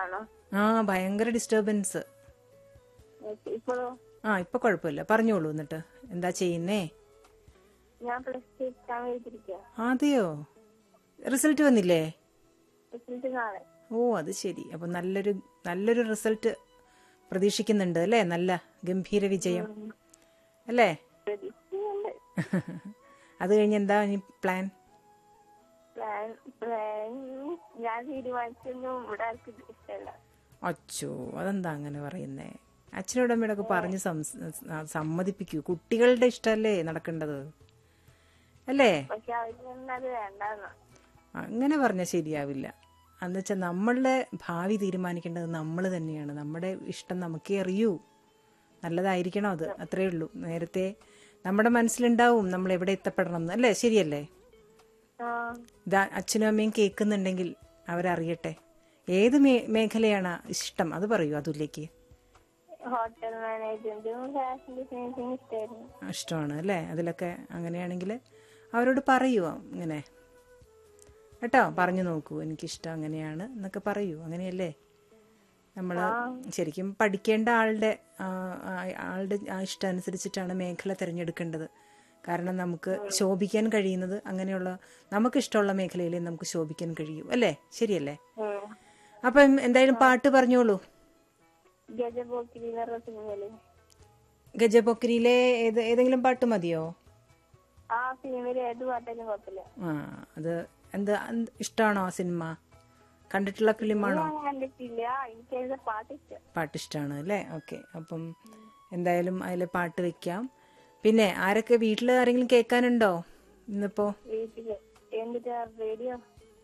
ആണോ ആ ഭയങ്കര ഡിസ്റ്റർബൻസ് ഓക്കെ ഇപ്പോഴോ ആ ഇപ്പൊ കുഴപ്പമില്ല പറഞ്ഞോളൂ എന്നിട്ട് എന്താ ചെയ്യുന്നേ ഞാൻ പ്ലസ് ടു എക്സാം എഴുതിയിരിക്കുക അതെയോ റിസൾട്ട് വന്നില്ലേ റിസൾട്ട് നാളെ ഓ അത് ശരി അപ്പൊ നല്ലൊരു നല്ലൊരു റിസൾട്ട് പ്രതീക്ഷിക്കുന്നുണ്ട് അല്ലേ നല്ല ഗംഭീര വിജയം അല്ലേ പ്രതീക്ഷിക്കുന്നുണ്ട് അത് കഴിഞ്ഞ് എന്താ ഇനി പ്ലാൻ പ്ലാൻ പ്ലാൻ ഞാൻ തീരുമാനിച്ചൊന്നും ഇവിടെ ആർക്കും ഇഷ്ടമല്ല അച്ചോ അതെന്താ അങ്ങനെ പറയുന്നേ അച്ഛനോടും അമ്മയോടൊക്കെ പറഞ്ഞ് സംസ്- ആ, സമ്മതിപ്പിക്കൂ കുട്ടികളുടെ ഇഷ്ടമല്ലേ നടക്കേണ്ടത് അല്ലേ പക്ഷെ അവർക്ക് അത് വേണ്ടെന്ന് അങ്ങനെ പറഞ്ഞാൽ ശരിയാവില്ല എന്ന് വെച്ചാൽ നമ്മളുടെ ഭാവി തീരുമാനിക്കേണ്ടത് നമ്മൾ തന്നെയാണ് നമ്മുടെ ഇഷ്ടം നമുക്കേ അറിയൂ നല്ലതായിരിക്കണം അത് അത്രേ ഉള്ളൂ നേരത്തെ നമ്മുടെ മനസ്സിലുണ്ടാവും നമ്മൾ എവിടെ എത്തപ്പെടണം എന്ന് അല്ലേ ശരിയല്ലേ ആ ഇതാ അച്ഛനും അമ്മയും കേൾക്കുന്നുണ്ടെങ്കിൽ അവരറിയട്ടെ ഏത് മേ മേഖലയാണ് ഇഷ്ടം അത് പറയൂ അതുലേക്ക് ഹോട്ടൽ മാനേജ്മെന്റും ഫാഷൻ ഡിസൈനിങ്ങും ഇഷ്ടമായിരുന്നു ഇഷ്ടമാണ് അല്ലേ അതിലൊക്കെ അങ്ങനെയാണെങ്കിൽ അവരോട് പറയൂ ഇങ്ങനെ കേട്ടോ പറഞ്ഞു നോക്കൂ എനിക്കിഷ്ടം അങ്ങനെയാണ് എന്നൊക്കെ പറയൂ അങ്ങനെയല്ലേ നമ്മൾ ശരിക്കും പഠിക്കേണ്ട ആളുടെ ആ, ആ, ആളുടെ ആ ഇഷ്ടം അനുസരിച്ചിട്ടാണ് മേഖല തിരഞ്ഞെടുക്കേണ്ടത് കാരണം നമുക്ക് ശോഭിക്കാൻ കഴിയുന്നത് അങ്ങനെയുള്ള നമുക്കിഷ്ടമുള്ള മേഖലയിലേ നമുക്ക് ശോഭിക്കാൻ കഴിയൂ അല്ലേ ശരിയല്ലേ ഉം. അപ്പം എന്തായാലും പാട്ട് പറഞ്ഞോളൂ ഗജപോക്കിരി എന്ന് പറഞ്ഞ സിനിമയില് ഗജപൊക്കരിയിലെ ഏത് ഏതെങ്കിലും പാട്ട് മതിയോ ആ സിനിമയിൽ ഏത് പാട്ടാലും കുഴപ്പമില്ല ആ അത് എന്താ എന്ത് ഇഷ്ടമാണോ ആ സിനിമ കണ്ടിട്ടുള്ള ഫിലിമാണോ ഞാൻ കണ്ടിട്ടില്ല എനിക്ക് അതിന്റെ പാട്ട് ഇഷ്ടം പാട്ട് ഇഷ്ടമാണ് അല്ലേ ഓക്കെ അപ്പം എന്തായാലും അതിൽ പാട്ട് വെക്കാം പിന്നെ ആരൊക്കെ വീട്ടിൽ ആരെങ്കിലും കേൾക്കാനുണ്ടോ ഇന്നിപ്പോ വീട്ടില് എന്നിട്ട് റേഡിയോ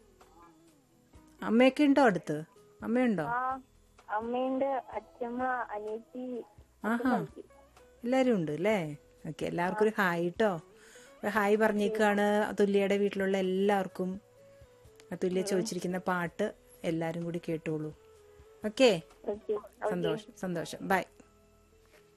അമ്മയൊക്കെ ഉണ്ടോ അടുത്ത് അമ്മയുണ്ടോ ആ അമ്മയുണ്ട് അച്ഛമ്മ അനിയത്തി ആഹാ എല്ലാരും ഉണ്ട് അല്ലേ ഓക്കെ എല്ലാവർക്കും ഒരു ഹായ് കേട്ടോ ഒരു ഹായ് പറഞ്ഞേക്കാണ് തുല്യയുടെ വീട്ടിലുള്ള എല്ലാവർക്കും ആ തുല്യ ചോദിച്ചിരിക്കുന്ന പാട്ട് എല്ലാരും കൂടി കേട്ടോളൂ ഓക്കെ ഓക്കെ സന്തോഷം സന്തോഷം ബൈ